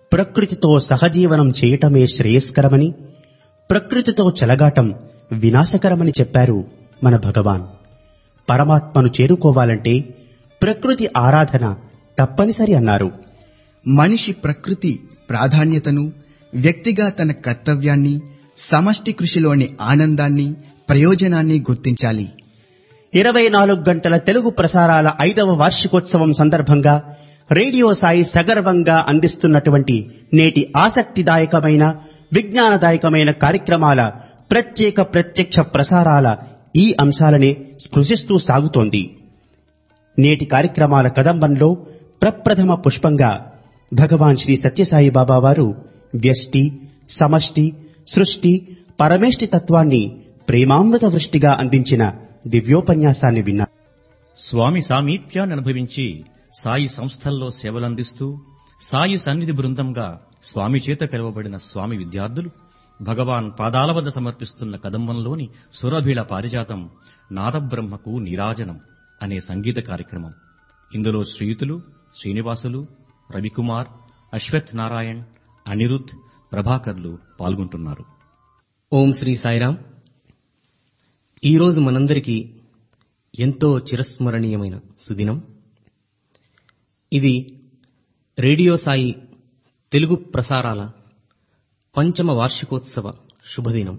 ప్రకృతితో సహజీవనం చేయటమే శ్రేయస్కరమని ప్రకృతితో చెలగాటం వినాశకరమని చెప్పారు మన భగవాన్ పరమాత్మను చేరుకోవాలంటే ప్రకృతి ఆరాధన తప్పనిసరి అన్నారు మనిషి ప్రకృతి ప్రాధాన్యతను వ్యక్తిగా తన కర్తవ్యాన్ని సమష్టి కృషిలోని ఆనందాన్ని ప్రయోజనాన్ని గుర్తించాలి ఇరవై నాలుగు గంటల తెలుగు ప్రసారాల ఐదవ వార్షికోత్సవం సందర్భంగా రేడియో సాయి సగర్వంగా అందిస్తున్నటువంటి నేటి ఆసక్తిదాయకమైన విజ్ఞానదాయకమైన కార్యక్రమాల ప్రత్యేక ప్రత్యక్ష ప్రసారాల ఈ అంశాలనే స్పృశిస్తూ సాగుతోంది నేటి కార్యక్రమాల కదంబంలో ప్రప్రథమ పుష్పంగా భగవాన్ శ్రీ సత్యసాయి బాబా వారు వ్యష్టి సమష్టి సృష్టి పరమేష్టి తత్వాన్ని ప్రేమామృత వృష్టిగా అందించిన దివ్యోపన్యాసాన్ని విన్నారు స్వామి సామీప్యాన్ని అనుభవించి సాయి సంస్థల్లో సేవలందిస్తూ సాయి సన్నిధి బృందంగా స్వామి చేత పిలువబడిన స్వామి విద్యార్థులు భగవాన్ పాదాల వద్ద సమర్పిస్తున్న కదంబంలోని సురభిళ పారిజాతం నాదబ్రహ్మకు నీరాజనం అనే సంగీత కార్యక్రమం ఇందులో శ్రీయుతులు శ్రీనివాసులు రవికుమార్ అశ్వత్ నారాయణ్ అనిరుద్ ప్రభాకర్లు పాల్గొంటున్నారు ఓం శ్రీ సాయిరాం ఈరోజు మనందరికీ ఎంతో చిరస్మరణీయమైన సుదినం ఇది రేడియో సాయి తెలుగు ప్రసారాల పంచమ వార్షికోత్సవ శుభదినం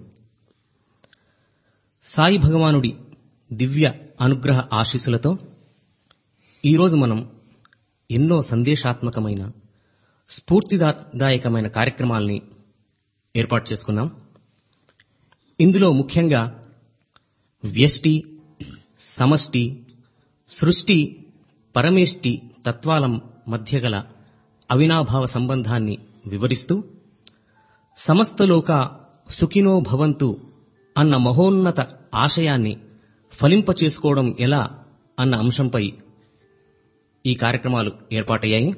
సాయి భగవానుడి దివ్య అనుగ్రహ ఆశీస్సులతో ఈరోజు మనం ఎన్నో సందేశాత్మకమైన స్ఫూర్తిదాయకమైన కార్యక్రమాల్ని ఏర్పాటు చేసుకున్నాం ఇందులో ముఖ్యంగా వ్యష్టి సమష్టి సృష్టి పరమేష్టి తత్వాల మధ్య గల అవినాభావ సంబంధాన్ని వివరిస్తూ సమస్తలోక సుఖినో భవంతు అన్న మహోన్నత ఆశయాన్ని ఫలింపచేసుకోవడం ఎలా అన్న అంశంపై ఈ కార్యక్రమాలు ఏర్పాటయ్యాయి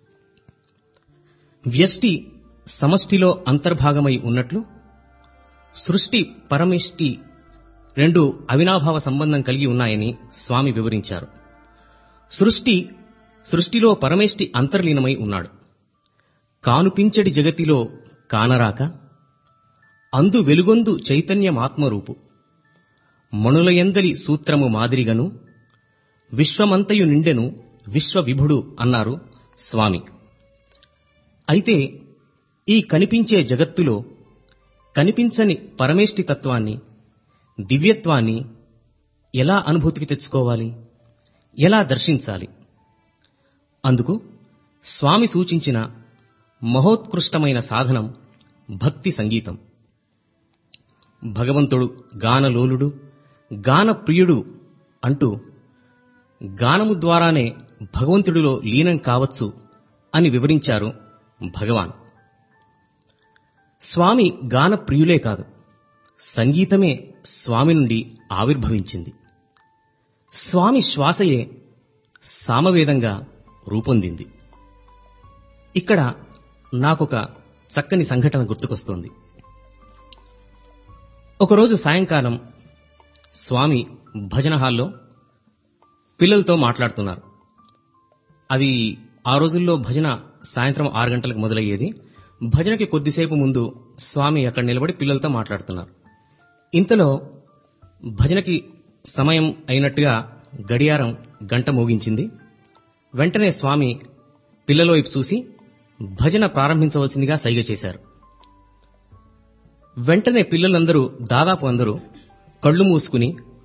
వ్యష్టి సమష్టిలో అంతర్భాగమై ఉన్నట్లు సృష్టి పరమిష్టి రెండు అవినాభావ సంబంధం కలిగి ఉన్నాయని స్వామి వివరించారు సృష్టి సృష్టిలో పరమేష్టి అంతర్లీనమై ఉన్నాడు కానుపించడి జగతిలో కానరాక అందు వెలుగొందు చైతన్యమాత్మరూపు మణులయందలి సూత్రము మాదిరిగను విశ్వమంతయు నిండెను విశ్వవిభుడు అన్నారు స్వామి అయితే ఈ కనిపించే జగత్తులో కనిపించని పరమేష్టి తత్వాన్ని దివ్యత్వాన్ని ఎలా అనుభూతికి తెచ్చుకోవాలి ఎలా దర్శించాలి అందుకు స్వామి సూచించిన మహోత్కృష్టమైన సాధనం భక్తి సంగీతం భగవంతుడు గానలోలుడు గానప్రియుడు అంటూ గానము ద్వారానే భగవంతుడిలో లీనం కావచ్చు అని వివరించారు భగవాన్ స్వామి గాన ప్రియులే కాదు సంగీతమే స్వామి నుండి ఆవిర్భవించింది స్వామి శ్వాసయే సామవేదంగా రూపొందింది ఇక్కడ నాకొక చక్కని సంఘటన గుర్తుకొస్తోంది ఒకరోజు సాయంకాలం స్వామి భజన హాల్లో పిల్లలతో మాట్లాడుతున్నారు అది ఆ రోజుల్లో భజన సాయంత్రం ఆరు గంటలకు మొదలయ్యేది భజనకి కొద్దిసేపు ముందు స్వామి అక్కడ నిలబడి పిల్లలతో మాట్లాడుతున్నారు ఇంతలో భజనకి సమయం అయినట్టుగా గడియారం గంట మోగించింది వెంటనే స్వామి పిల్లల వైపు చూసి భజన ప్రారంభించవలసిందిగా సైగ చేశారు వెంటనే పిల్లలందరూ దాదాపు అందరూ కళ్ళు మూసుకుని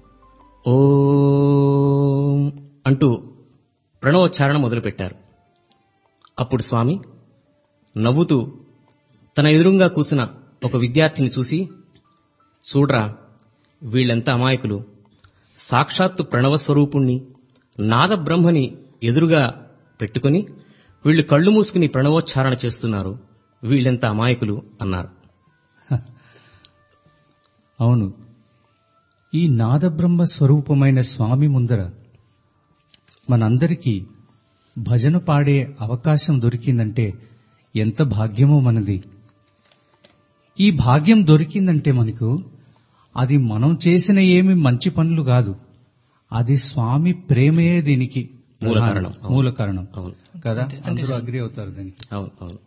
ఓం అంటూ ప్రణవోచ్చారణ మొదలుపెట్టారు అప్పుడు స్వామి నవ్వుతూ తన ఎదురుగా కూసిన ఒక విద్యార్థిని చూసి చూడ్రా వీళ్ళెంత అమాయకులు సాక్షాత్తు ప్రణవస్వరూపుణ్ణి నాదబ్రహ్మని ఎదురుగా పెట్టుకుని వీళ్ళు కళ్ళు మూసుకుని ప్రణవోచ్చారణ చేస్తున్నారు వీళ్ళెంత అమాయకులు అన్నారు అవును ఈ నాదబ్రహ్మ స్వరూపమైన స్వామి ముందర మనందరికీ భజన పాడే అవకాశం దొరికిందంటే ఎంత భాగ్యమో మనది ఈ భాగ్యం దొరికిందంటే మనకు అది మనం చేసిన ఏమి మంచి పనులు కాదు అది స్వామి ప్రేమే దీనికి మూల కారణం. మూల కారణం అవును కదా అందరూ అగ్రి అవుతారు దానికి అవును అవును